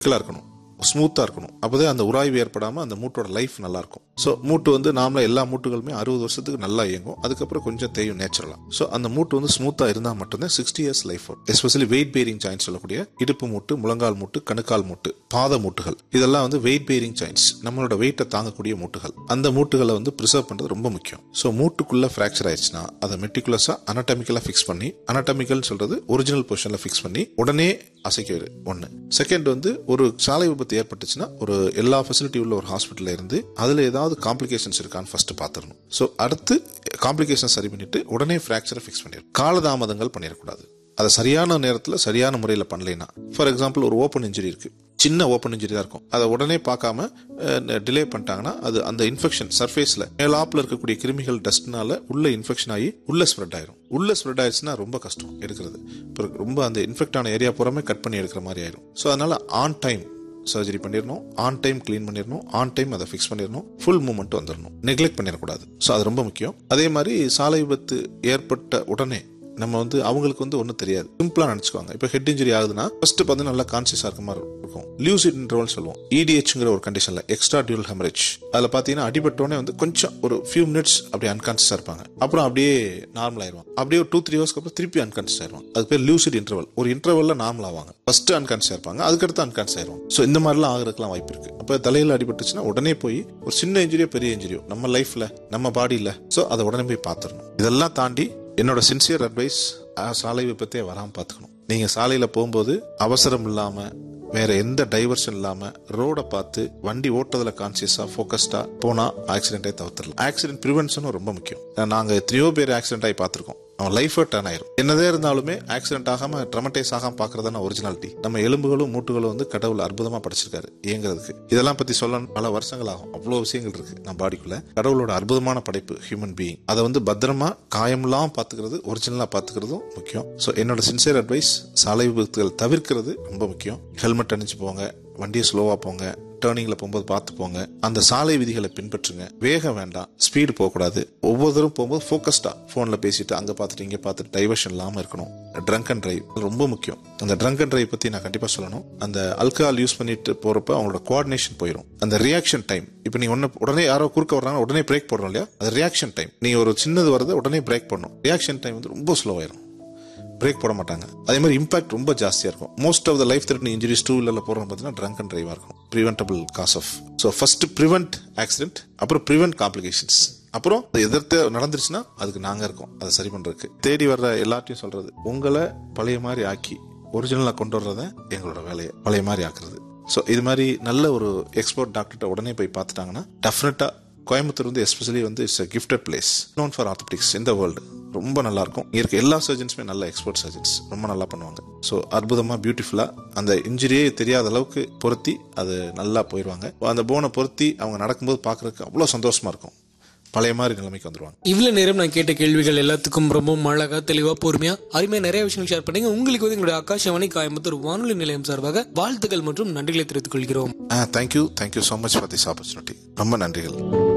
இருக்கணும் ஸ்மூத்தாக இருக்கணும் அப்போதே அந்த உராய்வு ஏற்படாமல் அந்த மூட்டோட லைஃப் நல்லா இருக்கும் ஸோ மூட்டு வந்து நாமளா எல்லா மூட்டுகளுமே அறுபது வருஷத்துக்கு நல்லா இயங்கும் அதுக்கப்புறம் கொஞ்சம் தேயும் நேச்சுரலாக ஸோ அந்த மூட்டு வந்து ஸ்மூத்தாக இருந்தால் மட்டும்தான் சிக்ஸ்டி இயர்ஸ் லைஃப் வரும் எஸ்பெஷலி வெயிட் பேரிங் ஜாயின்ஸ் சொல்லக்கூடிய இடுப்பு மூட்டு முழங்கால் மூட்டு கணுக்கால் மூட்டு பாத மூட்டுகள் இதெல்லாம் வந்து வெயிட் பேரிங் ஜாயின்ஸ் நம்மளோட வெயிட்டை தாங்கக்கூடிய மூட்டுகள் அந்த மூட்டுகளை வந்து ப்ரிசர்வ் பண்ணுறது ரொம்ப முக்கியம் ஸோ மூட்டுக்குள்ள ஃப்ராக்சர் ஆயிடுச்சுன்னா அதை மெட்டிகுலஸாக அனட்டமிக்கலாக ஃபிக்ஸ் பண்ணி அனட்டமிக்கல் சொல்றது ஒரிஜினல் பொசிஷனில் ஃபிக்ஸ் பண்ணி உடனே அசைக்க ஒன்று செகண்ட் வந்து ஒரு சாலை விபத்து ஏற்பட்டுச்சுன்னா ஒரு எல்லா ஃபெசிலிட்டி உள்ள ஒரு ஹாஸ்பிட்டல்ல இருந்து அதில் ஏதாவது காம்ப்ளிகேஷன்ஸ் இருக்கான்னு ஃபர்ஸ்ட் பார்த்துடணும் ஸோ அடுத்து காம்ப்ளிகேஷன் சரி பண்ணிட்டு உடனே ஃப்ராக்சரை ஃபிக்ஸ் பண்ணிடணும் காலதாமதங்கள் பண்ணிடக்கூடாது அதை சரியான நேரத்தில் சரியான முறையில் பண்ணலைன்னா ஃபார் எக்ஸாம்பிள் ஒரு ஓப்பன் இன்ஜுரி இருக்கு சின்ன ஓப்பன் இன்ஜுரி தான் இருக்கும் அதை உடனே பார்க்காம டிலே பண்ணிட்டாங்கன்னா அது அந்த இன்ஃபெக்ஷன் சர்ஃபேஸில் மேலாப்பில் இருக்கக்கூடிய கிருமிகள் டஸ்ட்னால உள்ள இன்ஃபெக்ஷன் ஆகி உள்ள ஸ்ப்ரெட் ஆயிரும் உள்ள ஸ்ப்ரெட் ஆயிடுச்சுன்னா ரொம்ப கஷ்டம் எடுக்கிறது இப்போ ரொம்ப அந்த இன்ஃபெக்ட் ஆன ஏரியா பூராமே கட் பண்ணி எடுக்கிற மாதிரி ஆயிரும் ஸோ அதனால ஆன் டைம் சர்ஜரி பண்ணிடணும் ஆன் டைம் க்ளீன் பண்ணிடணும் ஆன் டைம் அதை ஃபிக்ஸ் பண்ணிடணும் ஃபுல் மூமெண்ட் வந்துடணும் நெக்லெக்ட் பண்ணிடக்கூடாது ஸோ அது ரொம்ப முக்கியம் அதே மாதிரி சாலை விபத்து ஏற்பட்ட உடனே நம்ம வந்து அவங்களுக்கு வந்து ஒன்றும் தெரியாது சிம்பிளா நினச்சிக்குவாங்க இப்போ ஹெட் இன்ஜுரி ஆகுதுன்னா ஃபர்ஸ்ட் பார்த்தீங்கன்னா நல்லா கான்சியஸாக இருக்க மாதிரி இருக்கும் லியூசிட் இன்டர்வல் சொல்லுவோம் இடிஹெச்ங்கிற ஒரு கண்டிஷனில் எக்ஸ்ட்ரா டியூல் ஹெமரேஜ் அதில் பார்த்தீங்கன்னா அடிபட்டோடனே வந்து கொஞ்சம் ஒரு ஃபியூ மினிட்ஸ் அப்படியே அன்கான்சியஸாக இருப்பாங்க அப்புறம் அப்படியே நார்மல் ஆயிடுவாங்க அப்படியே ஒரு டூ த்ரீ ஹவர்ஸ்க்கு அப்புறம் திருப்பி அன்கான்சியஸ் ஆயிடுவாங்க அது பேர் லியூசிட் இன்டர்வல் ஒரு இன்டர்வல்ல நார்மல் ஆவாங்க ஃபர்ஸ்ட் அன்கான்சியஸ் இருப்பாங்க அதுக்கடுத்து அன்கான்சியஸ் ஆயிடுவாங்க ஸோ இந்த மாதிரிலாம் ஆகிறதுக்குலாம் வாய்ப்பு இருக்கு அப்போ தலையில் அடிபட்டுச்சுன்னா உடனே போய் ஒரு சின்ன இன்ஜுரியோ பெரிய இன்ஜுரியோ நம்ம லைஃப்ல நம்ம பாடியில் ஸோ அதை உடனே போய் பார்த்துடணும் இதெல்லாம் தாண்டி என்னோட சின்சியர் அட்வைஸ் சாலை விபத்தே வராமல் பார்த்துக்கணும் நீங்க சாலையில போகும்போது அவசரம் இல்லாம வேற எந்த டைவர்ஷன் இல்லாம ரோட பார்த்து வண்டி ஓட்டுறதுல கான்சியஸா போக்கஸ்டா போனா ஆக்சிடென்டே தவிர்த்துடலாம் ஆக்சிடென்ட் ப்ரிவென்ஷனும் ரொம்ப முக்கியம் நாங்க எத்தனையோ பேர் ஆக்சிடென்ட் ஆகி பார்த்திருக்கோம் அவன் லைஃப் டர்ன் ஆயிரும் என்னதே இருந்தாலுமே ஆக்சிடென்ட் ஆகாம ட்ரமட்டைஸ் ஆகாம பாக்குறதான ஒரிஜினாலிட்டி நம்ம எலும்புகளும் மூட்டுகளும் வந்து கடவுள் அற்புதமா படைச்சிருக்காரு இயங்குறதுக்கு இதெல்லாம் பத்தி சொல்ல பல வருஷங்கள் ஆகும் அவ்வளவு விஷயங்கள் இருக்கு நம்ம பாடிக்குள்ள கடவுளோட அற்புதமான படைப்பு ஹியூமன் பீயிங் அதை வந்து பத்திரமா காயம்லாம் பாத்துக்கிறது ஒரிஜினலா பாத்துக்கிறதும் முக்கியம் ஸோ என்னோட சின்சியர் அட்வைஸ் சாலை விபத்துகள் தவிர்க்கிறது ரொம்ப முக்கியம் ஹெல்மெட் அணிஞ்சு போங்க வண்டியை ஸ்லோவா போங்க டேர்னிங்ல போகும்போது பார்த்து போங்க அந்த சாலை விதிகளை பின்பற்றுங்க வேகம் வேண்டாம் ஸ்பீடு போகக்கூடாது ஒவ்வொருத்தரும் போகும்போது ஃபோக்கஸ்டா போன்ல பேசிட்டு அங்க பார்த்துட்டு இங்க பார்த்துட்டு டைவர்ஷன் இல்லாம இருக்கணும் ட்ரங்க் அண்ட் டிரைவ் ரொம்ப முக்கியம் அந்த ட்ரங்க் அண்ட் டிரைவ் பத்தி நான் கண்டிப்பா சொல்லணும் அந்த அல்கஹால் யூஸ் பண்ணிட்டு போறப்ப அவங்களோட கோஆர்டினேஷன் போயிடும் அந்த ரியாக்ஷன் டைம் இப்போ நீங்க ஒன்னு உடனே யாரோ குறுக்க வர்றாங்க உடனே பிரேக் போடுறோம் இல்லையா அது ரியாக்ஷன் டைம் நீங்க ஒரு சின்னது வரது உடனே பிரேக் பண்ணணும் ரியாக்ஷன் டைம் வந்து ரொம்ப ஸ்லோ ஆயிரும் பிரேக் போட மாட்டாங்க அதே மாதிரி இம்பாக்ட் ரொம்ப ஜாஸ்தியா இருக்கும் most of the life threatening injuries two வீலர்ல போறோம் பார்த்தீங்கன்னா ட்ரங்க் அண்ட் டிரைவா இருக்கும் preventable cause of so first prevent accident அப்புறம் ப்ரிவென்ட் காம்ப்ளிகேஷன்ஸ் அப்புறம் அது எதிர்த்து நடந்துருச்சுன்னா அதுக்கு நாங்க இருக்கோம் அதை சரி பண்றதுக்கு தேடி வர்ற எல்லாத்தையும் சொல்றது உங்களை பழைய மாதிரி ஆக்கி ஒரிஜினலா கொண்டு வர்றத எங்களோட வேலையை பழைய மாதிரி ஆக்குறது ஸோ இது மாதிரி நல்ல ஒரு எக்ஸ்பர்ட் டாக்டர்கிட்ட உடனே போய் பார்த்துட்டாங்கன்னா டெஃபினட்டா கோயம்புத்தூர் வந்து எஸ்பெஷலி வந்து it's gifted place known for orthopaedics இந்த வேர்ல்டு ரொம்ப நல்லா இருக்கும் இங்க இருக்க எல்லா சர்ஜன்ஸுமே நல்ல எக்ஸ்பர்ட் சர்ஜன்ஸ் ரொம்ப நல்லா பண்ணுவாங்க ஸோ அற்புதமா பியூட்டிஃபுல்லா அந்த இன்ஜுரியே தெரியாத அளவுக்கு பொருத்தி அது நல்லா போயிடுவாங்க அந்த போனை பொருத்தி அவங்க நடக்கும்போது பார்க்கறதுக்கு அவ்வளோ சந்தோஷமா இருக்கும் பழைய மாதிரி நிலைமைக்கு வந்துருவாங்க இவ்வளவு நேரம் நான் கேட்ட கேள்விகள் எல்லாத்துக்கும் ரொம்ப அழகா தெளிவா பொறுமையா அருமையா நிறைய விஷயங்கள் ஷேர் பண்ணீங்க உங்களுக்கு வந்து எங்களுடைய ஆகாஷவாணி கோயம்புத்தூர் வானொலி நிலையம் சார்பாக வாழ்த்துக்கள் மற்றும் நன்றிகளை தெரிவித்துக் கொள்கிறோம் thank you thank you so much for this opportunity ரொம்ப நன்றிகள்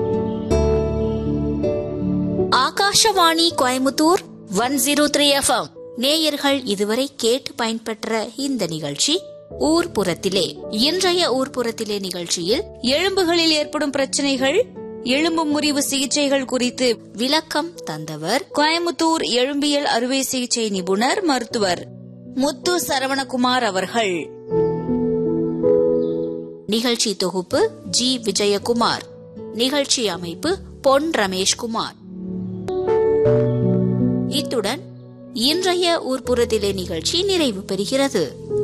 Akashvani Coimbatore one zero three FM நேயர்கள் இதுவரை கேட்டு பயன்பெற்ற இந்த நிகழ்ச்சி ஊர்ப்புறத்திலே இன்றைய ஊர்ப்புறத்திலே நிகழ்ச்சியில் எலும்புகளில் ஏற்படும் பிரச்சனைகள் எலும்பு முறிவு சிகிச்சைகள் குறித்து விளக்கம் தந்தவர் கோயமுத்தூர் எலும்பியல் அறுவை சிகிச்சை நிபுணர் மருத்துவர் முத்து சரவணகுமார் அவர்கள் நிகழ்ச்சி தொகுப்பு ஜி விஜயகுமார் நிகழ்ச்சி அமைப்பு பொன் ரமேஷ்குமார் இத்துடன் இன்றைய ஊர்ப்புறத்திலே நிகழ்ச்சி நிறைவு பெறுகிறது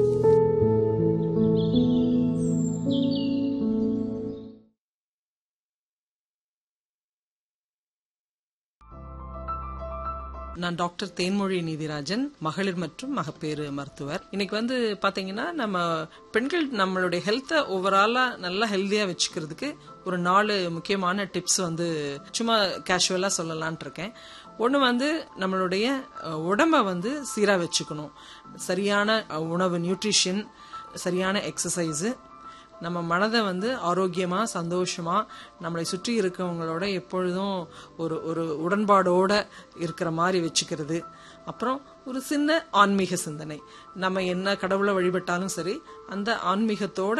நான் டாக்டர் தேன்மொழி நீதிராஜன் மகளிர் மற்றும் மகப்பேறு மருத்துவர் இன்னைக்கு வந்து பாத்தீங்கன்னா நம்ம பெண்கள் நம்மளுடைய ஹெல்த்தை ஓவராலா நல்லா ஹெல்தியா வச்சுக்கிறதுக்கு ஒரு நாலு முக்கியமான டிப்ஸ் வந்து சும்மா கேஷுவலா சொல்லலான் இருக்கேன் ஒன்று வந்து நம்மளுடைய அஹ், உடம்ப வந்து சீரா வச்சுக்கணும் சரியான அஹ், உணவு நியூட்ரிஷன் சரியான எக்ஸசைஸு நம்ம மனதை வந்து ஆரோக்கியமா சந்தோஷமா நம்மளை சுற்றி இருக்கவங்களோட எப்பொழுதும் ஒரு ஒரு உடன்பாடோட இருக்கிற மாதிரி வச்சுக்கிறது அப்புறம் ஒரு சின்ன ஆன்மீக சிந்தனை நம்ம என்ன கடவுளை வழிபட்டாலும் சரி அந்த ஆன்மீகத்தோட